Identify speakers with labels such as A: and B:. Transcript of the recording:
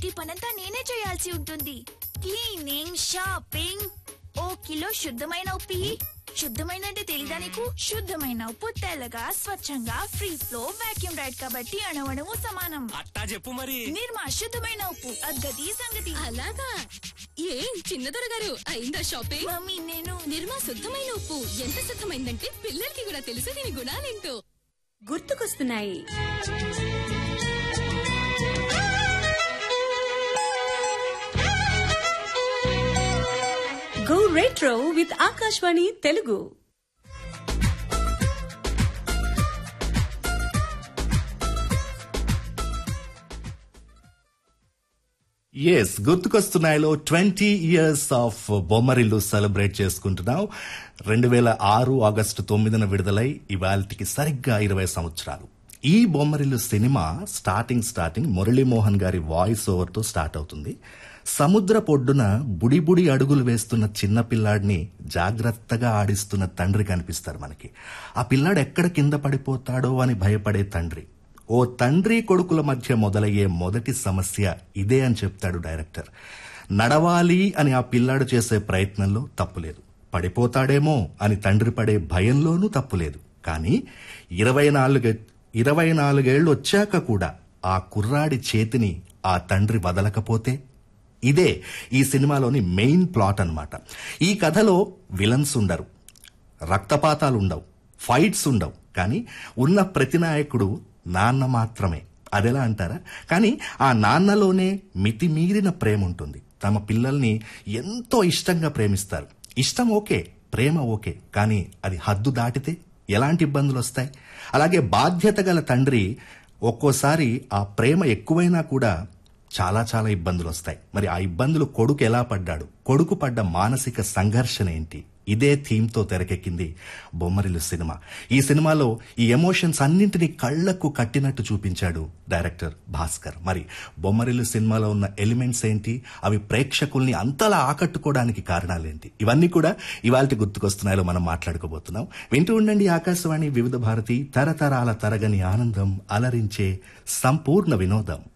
A: ఇంటి పనంతా నేనే చేయాల్సి ఉంటుంది క్లీనింగ్ షాపింగ్ ఓ కిలో శుద్ధమైన ఉప్పి శుద్ధమైన అంటే తెలీదా నీకు శుద్ధమైన ఉప్పు తెల్లగా స్వచ్ఛంగా ఫ్రీ ఫ్లో వాక్యూమ్ రైడ్ కాబట్టి అణవణము సమానం
B: అట్టా చెప్పు మరి
A: నిర్మా శుద్ధమైన ఉప్పు అద్గతి సంగతి
C: అలాగా ఏం చిన్నదొర గారు అయిందా షాపింగ్
A: మమ్మీ నేను
C: నిర్మా శుద్ధమైన ఉప్పు ఎంత శుద్ధమైందంటే పిల్లలకి కూడా తెలుసు దీని గుణాలేంటో
D: గుర్తుకొస్తున్నాయి go retro with Akashvani Telugu
E: S గుర్తుకొస్తున్నాయిలో twenty years of Bommarillu celebrate చేసుకుంటున్నాం రెండు వేల ఆరు ఆగస్టు తొమ్మిదిన విడుదలై ఇవాళకి సరిగ్గా ఇరవై సంవత్సరాలు ఈ బొమ్మరిల్లు సినిమా స్టార్టింగ్ స్టార్టింగ్ మురళీమోహన్ గారి వాయిస్ ఓవర్ తో స్టార్ట్ అవుతుంది సముద్ర పొడ్డున బుడి బుడి అడుగులు వేస్తున్న చిన్న పిల్లాడిని జాగ్రత్తగా ఆడిస్తున్న తండ్రి కనిపిస్తారు మనకి ఆ పిల్లాడు ఎక్కడ కింద పడిపోతాడో అని భయపడే తండ్రి ఓ తండ్రి కొడుకుల మధ్య మొదలయ్యే మొదటి సమస్య ఇదే అని చెప్తాడు డైరెక్టర్ నడవాలి అని ఆ పిల్లాడు చేసే ప్రయత్నంలో తప్పులేదు పడిపోతాడేమో అని తండ్రి పడే భయంలోనూ తప్పులేదు కానీ ఇరవై నాలుగు ఇరవై నాలుగేళ్లు వచ్చాక కూడా ఆ కుర్రాడి చేతిని ఆ తండ్రి వదలకపోతే ఇదే ఈ సినిమాలోని మెయిన్ ప్లాట్ అన్నమాట ఈ కథలో విలన్స్ ఉండరు రక్తపాతాలు ఉండవు ఫైట్స్ ఉండవు కానీ ఉన్న ప్రతి నాయకుడు నాన్న మాత్రమే అదెలా అంటారా కానీ ఆ నాన్నలోనే మితిమీరిన ప్రేమ ఉంటుంది తమ పిల్లల్ని ఎంతో ఇష్టంగా ప్రేమిస్తారు ఇష్టం ఓకే ప్రేమ ఓకే కానీ అది హద్దు దాటితే ఎలాంటి ఇబ్బందులు వస్తాయి అలాగే బాధ్యత గల తండ్రి ఒక్కోసారి ఆ ప్రేమ ఎక్కువైనా కూడా చాలా చాలా ఇబ్బందులు వస్తాయి మరి ఆ ఇబ్బందులు కొడుకు ఎలా పడ్డాడు కొడుకు పడ్డ మానసిక సంఘర్షణ ఏంటి ఇదే థీమ్ తో తెరకెక్కింది బొమ్మరిల్లు సినిమా ఈ సినిమాలో ఈ ఎమోషన్స్ అన్నింటినీ కళ్లకు కట్టినట్టు చూపించాడు డైరెక్టర్ భాస్కర్ మరి బొమ్మరిల్లు సినిమాలో ఉన్న ఎలిమెంట్స్ ఏంటి అవి ప్రేక్షకుల్ని అంతలా ఆకట్టుకోవడానికి కారణాలేంటి ఇవన్నీ కూడా ఇవాళ గుర్తుకొస్తున్నాయో మనం మాట్లాడుకోబోతున్నాం వింటూ ఉండండి ఆకాశవాణి వివిధ భారతి తరతరాల తరగని ఆనందం అలరించే సంపూర్ణ వినోదం